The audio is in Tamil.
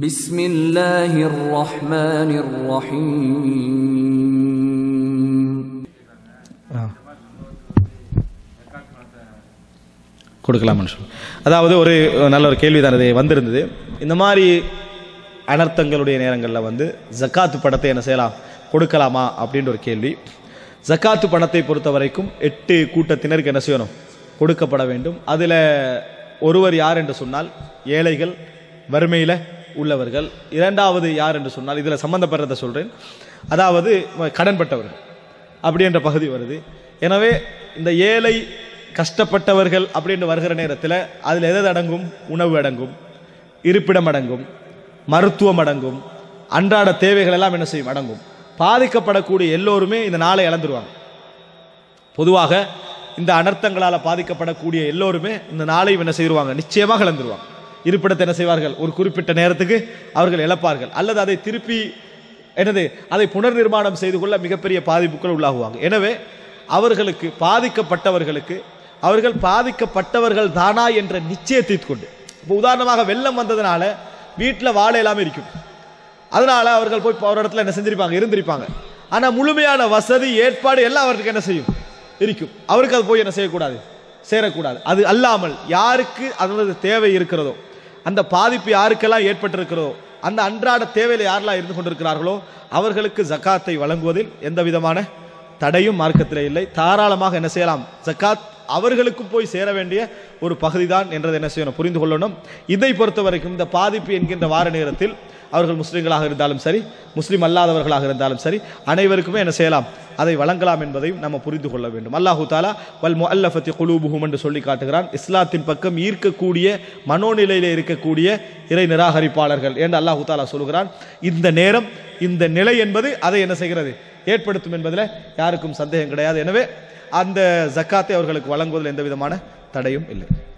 بسم الله الرحمن الرحيم கொடுக்கலாம்னு சொல்லி அதாவது ஒரு நல்ல ஒரு கேள்வி தான் இது வந்திருந்தது இந்த மாதிரி அனர்த்தங்களுடைய நேரங்களில் வந்து ஜக்காத்து பணத்தை என்ன செய்யலாம் கொடுக்கலாமா அப்படின்ற ஒரு கேள்வி ஜக்காத்து பணத்தை பொறுத்த வரைக்கும் எட்டு கூட்டத்தினருக்கு என்ன செய்யணும் கொடுக்கப்பட வேண்டும் அதில் ஒருவர் யார் என்று சொன்னால் ஏழைகள் வறுமையில் உள்ளவர்கள் இரண்டாவது யார் என்று சொன்னால் இதில் சம்பந்தப்படுறதை சொல்கிறேன் அதாவது கடன்பட்டவர்கள் அப்படி என்ற பகுதி வருது எனவே இந்த ஏழை கஷ்டப்பட்டவர்கள் அப்படின்னு வருகிற நேரத்தில் அதில் எது அடங்கும் உணவு அடங்கும் இருப்பிடம் அடங்கும் மருத்துவம் அடங்கும் அன்றாட தேவைகள் எல்லாம் என்ன செய்யும் அடங்கும் பாதிக்கப்படக்கூடிய எல்லோருமே இந்த நாளை இழந்துருவாங்க பொதுவாக இந்த அனர்த்தங்களால் பாதிக்கப்படக்கூடிய எல்லோருமே இந்த நாளை என்ன செய்வாங்க நிச்சயமாக இழந்துருவாங்க இருப்பிடத்தை என்ன செய்வார்கள் ஒரு குறிப்பிட்ட நேரத்துக்கு அவர்கள் இழப்பார்கள் அல்லது அதை திருப்பி என்னது அதை புனர் நிர்மாணம் செய்து கொள்ள மிகப்பெரிய பாதிப்புகள் உள்ளாகுவாங்க எனவே அவர்களுக்கு பாதிக்கப்பட்டவர்களுக்கு அவர்கள் பாதிக்கப்பட்டவர்கள் தானா என்ற நிச்சயத்தை கொண்டு இப்போ உதாரணமாக வெள்ளம் வந்ததுனால வீட்டில் வாழை எல்லாமே இருக்கும் அதனால அவர்கள் போய் ஒரு இடத்துல என்ன செஞ்சிருப்பாங்க இருந்திருப்பாங்க ஆனால் முழுமையான வசதி ஏற்பாடு எல்லாம் அவருக்கு என்ன செய்யும் இருக்கும் அவருக்கு அது போய் என்ன செய்யக்கூடாது சேரக்கூடாது அது அல்லாமல் யாருக்கு அதனது தேவை இருக்கிறதோ அந்த பாதிப்பு யாருக்கெல்லாம் ஏற்பட்டிருக்கிறதோ அந்த அன்றாட தேவையில் யாரெல்லாம் இருந்து கொண்டிருக்கிறார்களோ அவர்களுக்கு ஜக்காத்தை வழங்குவதில் எந்த விதமான தடையும் மார்க்கத்தில் இல்லை தாராளமாக என்ன செய்யலாம் ஜக்காத் அவர்களுக்கும் போய் சேர வேண்டிய ஒரு பகுதி தான் என்றதை என்ன செய்யணும் புரிந்து கொள்ளணும் இதை பொறுத்த வரைக்கும் இந்த பாதிப்பு என்கின்ற வார நேரத்தில் அவர்கள் முஸ்லீம்களாக இருந்தாலும் சரி முஸ்லீம் அல்லாதவர்களாக இருந்தாலும் சரி அனைவருக்குமே என்ன செய்யலாம் அதை வழங்கலாம் என்பதையும் நம்ம புரிந்து கொள்ள வேண்டும் அல்லாஹு தாலா வல் முல்லஃபத்தி குலூபுஹும் என்று சொல்லி காட்டுகிறான் இஸ்லாத்தின் பக்கம் ஈர்க்கக்கூடிய மனோநிலையில் இருக்கக்கூடிய இறை நிராகரிப்பாளர்கள் என்று அல்லாஹு தாலா சொல்கிறான் இந்த நேரம் இந்த நிலை என்பது அதை என்ன செய்கிறது ஏற்படுத்தும் என்பதில் யாருக்கும் சந்தேகம் கிடையாது எனவே அந்த ஜக்காத்தை அவர்களுக்கு வழங்குவதில் எந்த விதமான தடையும் இல்லை